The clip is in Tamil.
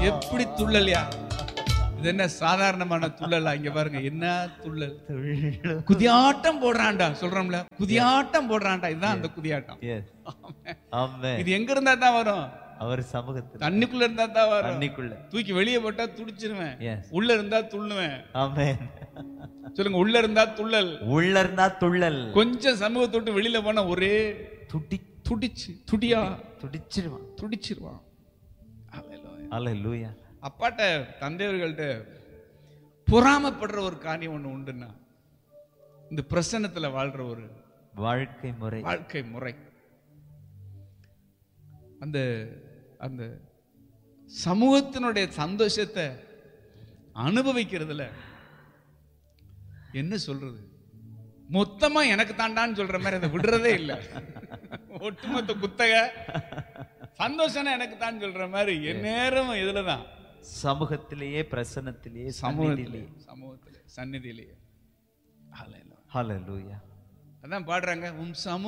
எப்படி துள்ளல்யா இது என்ன சாதாரணமான துள்ளலா இங்க பாருங்க என்ன துள்ளல் துள்ளும் குதியாட்டம் போடுறான்டா சொல்றோம்ல குதியாட்டம் போடுறான்டா இதுதான் அந்த குதியாட்டம் எஸ் ஆமென் இது எங்க இருந்தா தான் வரும் அவர் சமூகத்தில் தண்ணிக்குள்ள இருந்தா தான் வரும் அன்னைக்குள்ள தூக்கி வெளியே போட்டா துடிச்சிருவேன் எஸ் உள்ள இருந்தா துள்ளுவேன் ஆமென் சொல்லுங்க உள்ள இருந்தா துள்ளல் உள்ள இருந்தா துள்ளல் கொஞ்சம் சமூகத்தை விட்டு வெளியில போனா ஒரே துடி துடிச்சு துடியா துடிச்சிருவான் துடிச்சிருவான் Hallelujah. அல்லேலூயா அப்பாட்ட தந்தையர்கள்ட்ட பொறாமப்படுற ஒரு காரியம் ஒண்ணு உண்டுன்னா இந்த பிரசன்னத்துல வாழ்ற ஒரு வாழ்க்கை முறை வாழ்க்கை முறை அந்த அந்த சமூகத்தினுடைய சந்தோஷத்தை அனுபவிக்கிறதுல என்ன சொல்றது மொத்தமா எனக்கு தாண்டான்னு சொல்ற மாதிரி அதை விடுறதே இல்லை ஒட்டுமொத்த குத்தக சந்தோஷம்னா எனக்கு தான் சொல்ற மாதிரி என் நேரம் இதுலதான் சமூகத்திலேயே பிரசன்னத்திலேயே சமூகத்திலே சமூகத்திலே சந்நிதியிலேயே Hallelujah. ஹalleluya அதான் பாடுறாங்க உம் சமூக